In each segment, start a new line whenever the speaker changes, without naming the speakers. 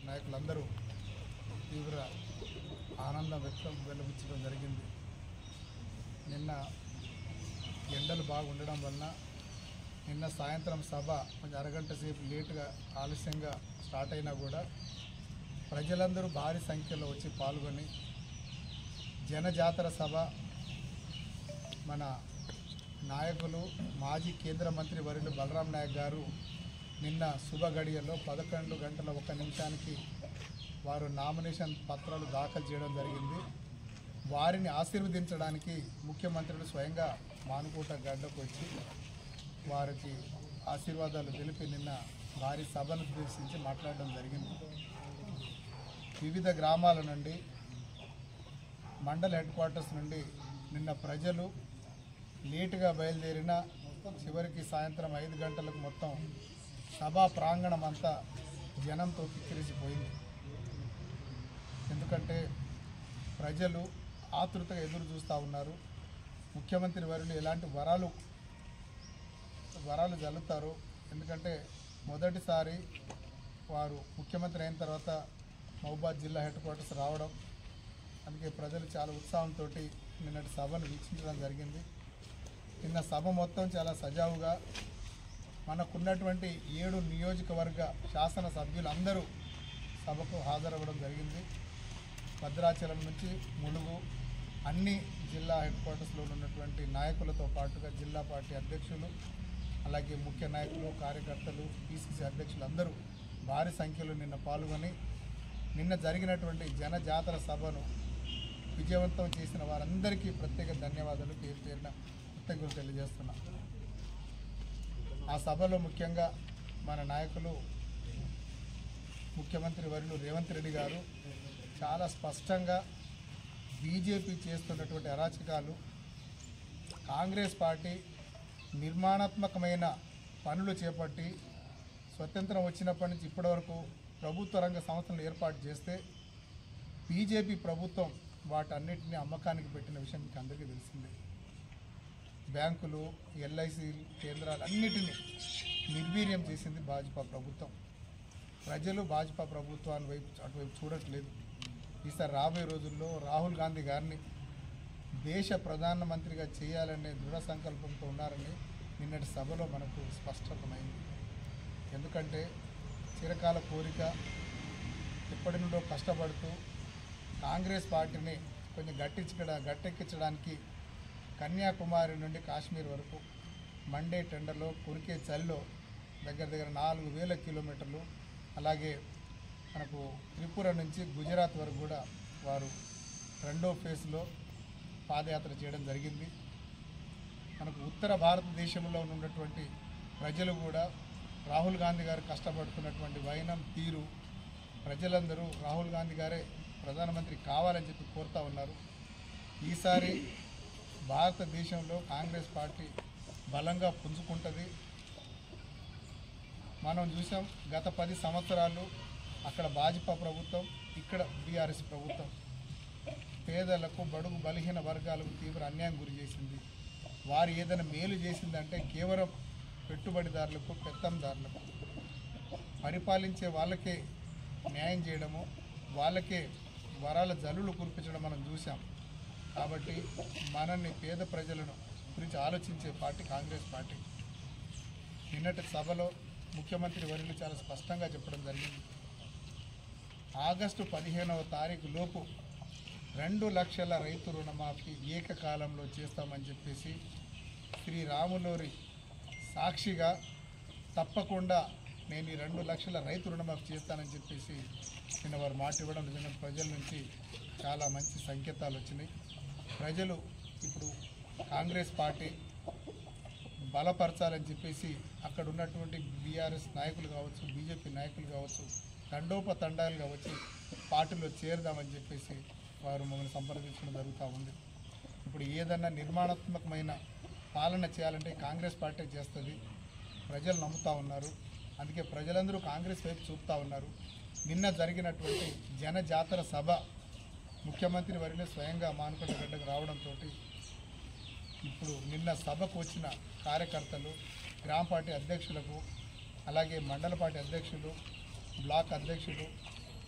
నాయకులందరూ తీవ్ర ఆనందం వ్యక్తం వెలువచ్చడం జరిగింది నిన్న ఎండలు బాగా ఉండడం వలన నిన్న సాయంత్రం సభ కొంచెం అరగంట సేపు లేటుగా ఆలస్యంగా స్టార్ట్ అయినా కూడా ప్రజలందరూ భారీ సంఖ్యలో వచ్చి పాల్గొని జనజాతర సభ మన నాయకులు మాజీ కేంద్ర మంత్రి వర్యులు బలరాం నాయక్ గారు నిన్న శుభ గడియల్లో పదకొండు గంటల ఒక నిమిషానికి వారు నామినేషన్ పత్రాలు దాఖలు చేయడం జరిగింది వారిని ఆశీర్వదించడానికి ముఖ్యమంత్రులు స్వయంగా మానుకోట గడ్డకు వచ్చి వారికి ఆశీర్వాదాలు తెలిపి నిన్న భారీ సభను ఉద్దేశించి మాట్లాడడం జరిగింది వివిధ గ్రామాల నుండి మండల హెడ్ క్వార్టర్స్ నుండి నిన్న ప్రజలు లేటుగా బయలుదేరిన చివరికి సాయంత్రం ఐదు గంటలకు మొత్తం సభా ప్రాంగణం అంతా జనంతో కిక్కిరిసిపోయింది ఎందుకంటే ప్రజలు ఆతృతగా ఎదురు చూస్తూ ఉన్నారు ముఖ్యమంత్రి వర్యులు ఎలాంటి వరాలు వరాలు జల్లుతారు ఎందుకంటే మొదటిసారి వారు ముఖ్యమంత్రి అయిన తర్వాత మహబూబాద్ జిల్లా హెడ్ క్వార్టర్స్ రావడం అందుకే ప్రజలు చాలా ఉత్సాహంతో నిన్నటి సభను వీక్షించడం జరిగింది నిన్న సభ మొత్తం చాలా సజావుగా మనకున్నటువంటి ఏడు నియోజకవర్గ శాసన సభ్యులందరూ సభకు హాజరవ్వడం జరిగింది భద్రాచలం నుంచి ములుగు అన్ని జిల్లా హెడ్ క్వార్టర్స్లో ఉన్నటువంటి నాయకులతో పాటుగా జిల్లా పార్టీ అధ్యక్షులు అలాగే ముఖ్య నాయకులు కార్యకర్తలు పిసిసి అధ్యక్షులు అందరూ భారీ సంఖ్యలో నిన్న పాల్గొని నిన్న జరిగినటువంటి జనజాతర సభను విజయవంతం చేసిన వారందరికీ ప్రత్యేక ధన్యవాదాలు పేరు పేరున కృతజ్ఞతలు తెలియజేస్తున్నా ఆ సభలో ముఖ్యంగా మన నాయకులు ముఖ్యమంత్రి వర్యులు రేవంత్ రెడ్డి గారు చాలా స్పష్టంగా బీజేపీ చేస్తున్నటువంటి అరాచకాలు కాంగ్రెస్ పార్టీ నిర్మాణాత్మకమైన పనులు చేపట్టి స్వతంత్రం వచ్చినప్పటి నుంచి ఇప్పటివరకు ప్రభుత్వ రంగ సంస్థలను ఏర్పాటు చేస్తే బీజేపీ ప్రభుత్వం వాటన్నిటిని అమ్మకానికి పెట్టిన విషయం మీకు అందరికీ తెలిసిందే బ్యాంకులు ఎల్ఐసి కేంద్రాలు అన్నిటినీ నిర్వీర్యం చేసింది భాజపా ప్రభుత్వం ప్రజలు భాజపా ప్రభుత్వాన్ని వైపు అటువైపు చూడట్లేదు ఈసారి రాబోయే రోజుల్లో రాహుల్ గాంధీ గారిని దేశ ప్రధానమంత్రిగా చేయాలనే దృఢ సంకల్పంతో ఉన్నారని నిన్నటి సభలో మనకు స్పష్టతమైంది ఎందుకంటే చిరకాల కోరిక ఎప్పటి నుండో కష్టపడుతూ కాంగ్రెస్ పార్టీని కొంచెం గట్టించడ గట్టెక్కించడానికి కన్యాకుమారి నుండి కాశ్మీర్ వరకు మండే టెండర్లో కురికే చలిలో దగ్గర దగ్గర నాలుగు వేల కిలోమీటర్లు అలాగే మనకు త్రిపుర నుంచి గుజరాత్ వరకు కూడా వారు రెండో ఫేజ్లో పాదయాత్ర చేయడం జరిగింది మనకు ఉత్తర భారతదేశంలో ఉన్నటువంటి ప్రజలు కూడా రాహుల్ గాంధీ గారు కష్టపడుతున్నటువంటి వైనం తీరు ప్రజలందరూ రాహుల్ గాంధీ గారే ప్రధానమంత్రి కావాలని చెప్పి కోరుతా ఉన్నారు ఈసారి భారతదేశంలో కాంగ్రెస్ పార్టీ బలంగా పుంజుకుంటుంది మనం చూసాం గత పది సంవత్సరాలు అక్కడ భాజపా ప్రభుత్వం ఇక్కడ బీఆర్ఎస్ ప్రభుత్వం పేదలకు బడుగు బలహీన వర్గాలకు తీవ్ర అన్యాయం గురి చేసింది వారు ఏదైనా మేలు చేసిందంటే కేవలం పెట్టుబడిదారులకు పెత్తందారులకు పరిపాలించే వాళ్ళకే న్యాయం చేయడము వాళ్ళకే వరాల జల్లులు కురిపించడం మనం చూసాం కాబట్టి మనల్ని పేద ప్రజలను గురించి ఆలోచించే పార్టీ కాంగ్రెస్ పార్టీ నిన్నటి సభలో ముఖ్యమంత్రి వర్యులు చాలా స్పష్టంగా చెప్పడం జరిగింది ఆగస్టు పదిహేనవ తారీఖు లోపు రెండు లక్షల రైతు రుణమాఫీ ఏకకాలంలో చేస్తామని చెప్పేసి శ్రీ రాములూరి సాక్షిగా తప్పకుండా నేను ఈ రెండు లక్షల రైతు రుణమాఫీ చేస్తానని చెప్పేసి నిన్న వారు మాట ఇవ్వడం నిజంగా ప్రజల నుంచి చాలా మంచి సంకేతాలు వచ్చినాయి ప్రజలు ఇప్పుడు కాంగ్రెస్ పార్టీ బలపరచాలని చెప్పేసి అక్కడ ఉన్నటువంటి బీఆర్ఎస్ నాయకులు కావచ్చు బీజేపీ నాయకులు కావచ్చు తండోపతండాలుగా వచ్చి పార్టీలో చేరదామని చెప్పేసి వారు మమ్మల్ని సంప్రదించడం జరుగుతూ ఉంది ఇప్పుడు ఏదన్నా నిర్మాణాత్మకమైన పాలన చేయాలంటే కాంగ్రెస్ పార్టీ చేస్తుంది ప్రజలు నమ్ముతా ఉన్నారు అందుకే ప్రజలందరూ కాంగ్రెస్ వైపు చూపుతా ఉన్నారు నిన్న జరిగినటువంటి జనజాతర సభ ముఖ్యమంత్రి వర్యులు స్వయంగా మానుకొండ గడ్డకు రావడంతో ఇప్పుడు నిన్న సభకు వచ్చిన కార్యకర్తలు గ్రామ పార్టీ అధ్యక్షులకు అలాగే మండల పార్టీ అధ్యక్షులు బ్లాక్ అధ్యక్షులు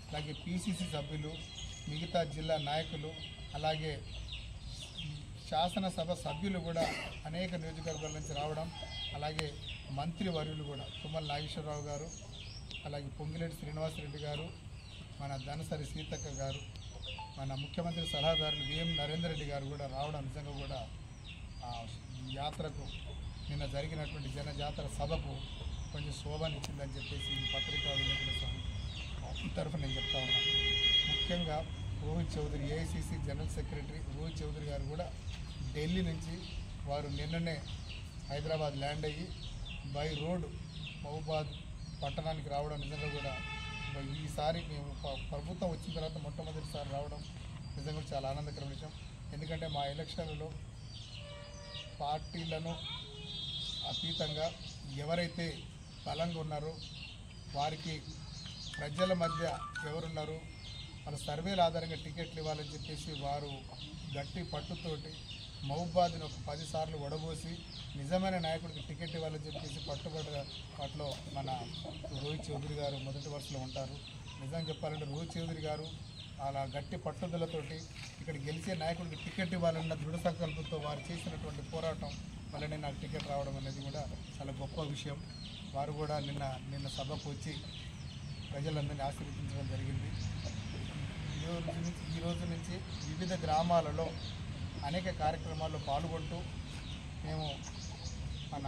అలాగే పిసిసి సభ్యులు మిగతా జిల్లా నాయకులు అలాగే శాసనసభ సభ్యులు కూడా అనేక నియోజకవర్గాల నుంచి రావడం అలాగే మంత్రి వర్యులు కూడా తుమ్మల నాగేశ్వరరావు గారు అలాగే పొంగిరెడ్డి శ్రీనివాసరెడ్డి గారు మన ధనసరి సీతక్క గారు మన ముఖ్యమంత్రి సలహాదారులు విఎం నరేందర్ రెడ్డి గారు కూడా రావడం నిజంగా కూడా ఆ యాత్రకు నిన్న జరిగినటువంటి జన జాతర సభకు కొంచెం శోభనిచ్చిందని చెప్పేసి ఈ పత్రికా విలేకరుల సంఘం తరఫున నేను చెప్తా ఉన్నాను ముఖ్యంగా Rohit Chaudhary AICC general secretary Rohit Chaudhary గారు కూడా ఢిల్లీ నుంచి వారు నిన్ననే హైదరాబాద్ ల్యాండ్ అయ్యి బై రోడ్ మహబూబాద్ పట్టణానికి రావడం నిజంగా కూడా బ- ఈసారి మేము ప- ప్రభుత్వం వచ్చిన తర్వాత మొట్టమొదటిసారి రావడం నిజంగా చాలా ఆనందకరమైన విషయం ఎందుకంటే మా ఎలక్షన్లలో పార్టీలను అతీతంగా ఎవరైతే బలంగా ఉన్నారో వారికి ప్రజల మధ్య ఎవరున్నారు వాళ్ళ సర్వేల ఆధారంగా టికెట్లు ఇవ్వాలని చెప్పేసి వారు గట్టి పట్టుతోటి మహబూబాద్ని ఒక పదిసార్లు వడబోసి నిజమైన నాయకుడికి టికెట్ ఇవ్వాలని చెప్పేసి పట్టుబడి వాటిలో మన రోహిత్ చౌదరి గారు మొదటి వరుసలో ఉంటారు నిజం చెప్పాలంటే రోహిత్ చౌదరి గారు అలా గట్టి పట్టుదలతోటి ఇక్కడ గెలిచే నాయకుడికి టికెట్ ఇవ్వాలన్న దృఢ సంకల్పంతో వారు చేసినటువంటి పోరాటం వల్లనే నాకు టికెట్ రావడం అనేది కూడా చాలా గొప్ప విషయం వారు కూడా నిన్న నిన్న సభకు వచ్చి ప్రజలందరినీ ఆశీర్వదించడం జరిగింది ఈ రోజు నుంచి ఈ రోజు నుంచి వివిధ గ్రామాలలో అనేక కార్యక్రమాల్లో పాల్గొంటూ మేము మన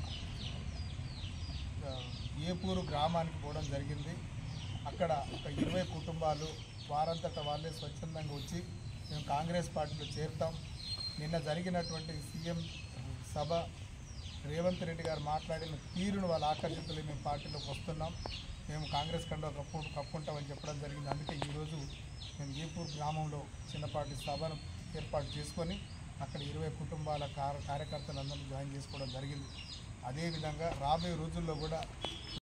ఆ, ఏపూరు గ్రామానికి పోవడం జరిగింది అక్కడ ఒక ఇరవై కుటుంబాలు వారంతట వాళ్ళే స్వచ్ఛందంగా వచ్చి మేము కాంగ్రెస్ పార్టీలో చేరుతాం నిన్న జరిగినటువంటి సీఎం సభ రేవంత్ రెడ్డి గారు మాట్లాడిన తీరును వాళ్ళు ఆకర్షితులు మేము పార్టీలోకి వస్తున్నాం మేము కాంగ్రెస్ కండ కప్పు కప్పుకుంటామని చెప్పడం జరిగింది అందుకే ఈరోజు మేము ఏపూర్ గ్రామంలో చిన్నపాటి సభను ఏర్పాటు చేసుకొని అక్కడ ఇరవై కుటుంబాల కార్య కార్యకర్తలందరినీ జాయిన్ చేసుకోవడం జరిగింది అదేవిధంగా రాబోయే రోజుల్లో కూడా